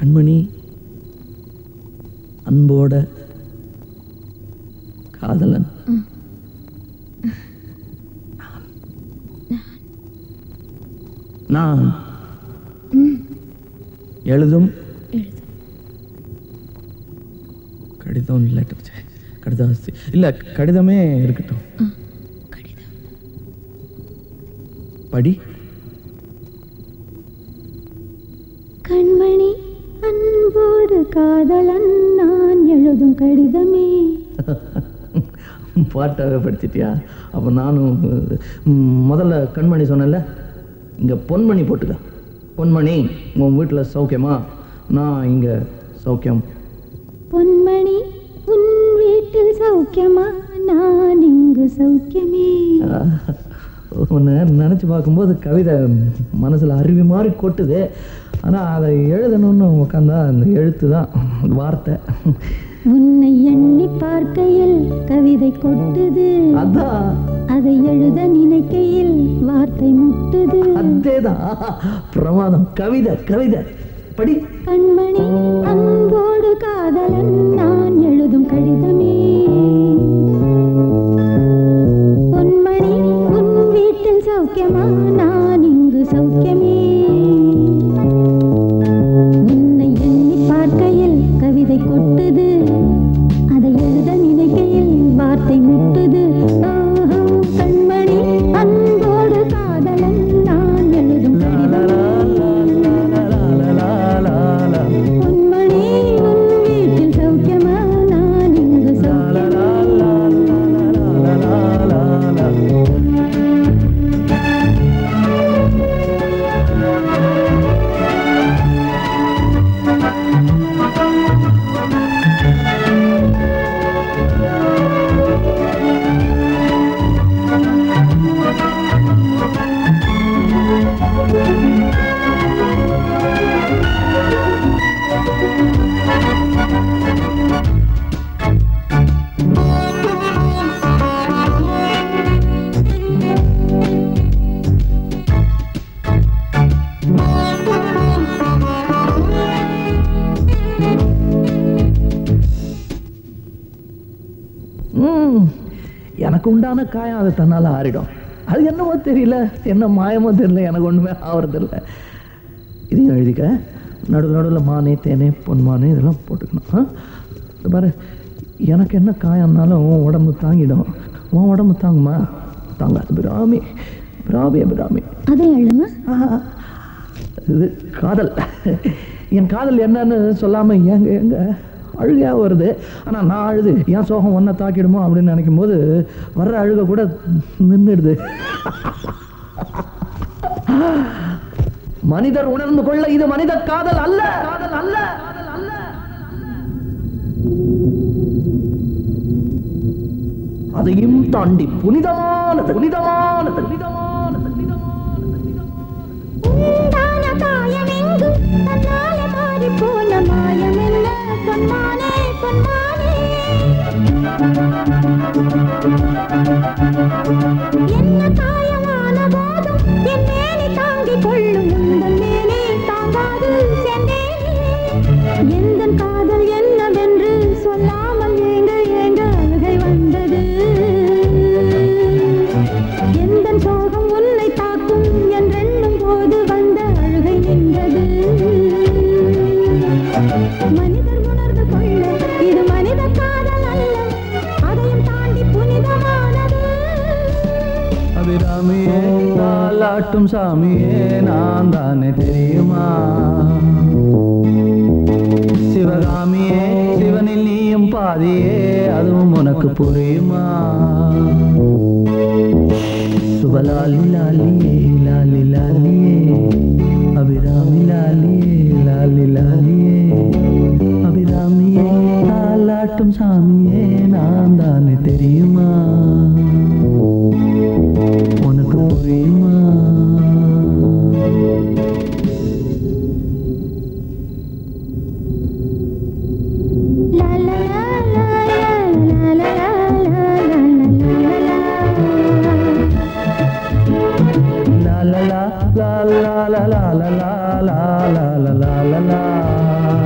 கண்மணி அன்போட காதலன் நான் எழுதும் கடிதம் லெட்டர் கடிதாசி இல்லை கடிதமே இருக்கட்டும் படி கண்மணி அன்போடு காதலன் நான் எழுதும் கடிதமே பாட்டாவே படிச்சிட்டியா அப்போ நானும் ம், முதல்ல கண்மணி சொன்னேன்ல இங்கே பொன்மணி போட்டுக்க பொன்மணி உன் வீட்டில் சௌக்கியமா நான் இங்கே சௌக்கியம் பொன்மணி உன் வீட்டில் சௌக்கியமா நான் இங்கு சௌக்கியமே உன்னை நினச்சி பார்க்கும்போது கவிதை மனசில் அருவி மாதிரி கொட்டுது ஆனால் அதை எழுதணும்னு உட்காந்தா அந்த எழுத்து தான் வார்த்தை உன்னை எண்ணி பார்க்கையில் கவிதை கொட்டுது அதான் அதை எழுத நினைக்கையில் வார்த்தை முட்டுது அதேதான் பிரமாதம் கவிதை கவிதை படி கண்மணி அன்போடு காதலன் நான் எழுதும் கடிதமே பொன்மணி உன் வீட்டில் சௌக்கியமா நான் இங்கு சௌக்கியமே உன்னை எண்ணி பார்க்கையில் கவிதை கொட்டுது அதை எழுத நினைக்கையில் வார்த்தை முட்டுது ஆஹா, கண்மணி அன்போடு காதலன் நான் எழுதும் பொன்மணி உன் வீட்டில் சௌக்கியமா நான் இங்கு ம், எனக்கு உண்டான காயம் அது தன்னால் ஆறிடும் அது என்னவோ தெரியல என்ன மாயமோ தெரியல எனக்கு ஒன்றுமே ஆவறதில்ல இதையும் எழுதிக்க நடுவில் நடுவில் மானே தேனே பொன்மானே இதெல்லாம் போட்டுக்கணும் ஆ? இது பாரு எனக்கு என்ன காயம்னாலும் உன் உடம்பு தாங்கிடும் உன் உடம்பு தாங்குமா தாங்காது பிராமி பிராமி பிராமி அதை எழுமா இது காதல் என் காதல் என்னன்னு சொல்லாம எங்க எங்க அழுகையா வருது ஆனா நான் அழுது என் சோகம் ஒன்றை தாக்கிடுமோ அப்படின்னு நினைக்கும் போது வர்ற அழுக கூட நின்றுடுது மனிதர் உணர்ந்து கொள்ள இது மனித காதல் அல்ல காதல் அல்ல அதையும் தாண்டி புனிதமானது புனிதமானது புனிதமானது உண்டான காயமெங்கு தன்னாலே மாறிப் போன மாயமென்ன பொன்மானே பொன்மானே என்ன காயமான போதும் என் மேனி தாங்கிக் கொள்ளும் உந்தன் மேனி தாங்காது சென்றேனே எந்தன் காதல் என்னவென்று சொல்லாமல் ஏங்க ஏங்க அழுகை வந்தது எந்தன் சோகம் உன்னை தாக்கும் என்றெண்ணும் போது வந்த அழுகை நின்றது மனிதர் உணர்ந்து கொள்ள இது மனித காதல் அல்ல அதையும் தாண்டி புனிதமானது அபிராமியே தாலாட்டும் சாமியே நான் தானே தெரியுமா சிவகாமியே சிவனில் நீயும் பாதியே அதுவும் உனக்கு புரியுமா சுபலாலி லாலியே லாலி லாலியே அபிராமி லாலியே லாலி லாலியே அபிராமியே தாலாட்டும் சாமியே நான் தானே தெரியுமா உனக்கு புரியுமா லா லா லா லா லா லா லா லா லா லா La la la la la la la la la la la la la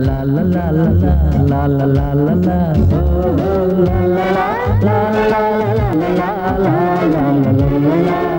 லா லா லா லா லா லா லா லா லா ஓ, ஓ, லா லா லா லா லா லா லா லா லா லா லா லா லா லா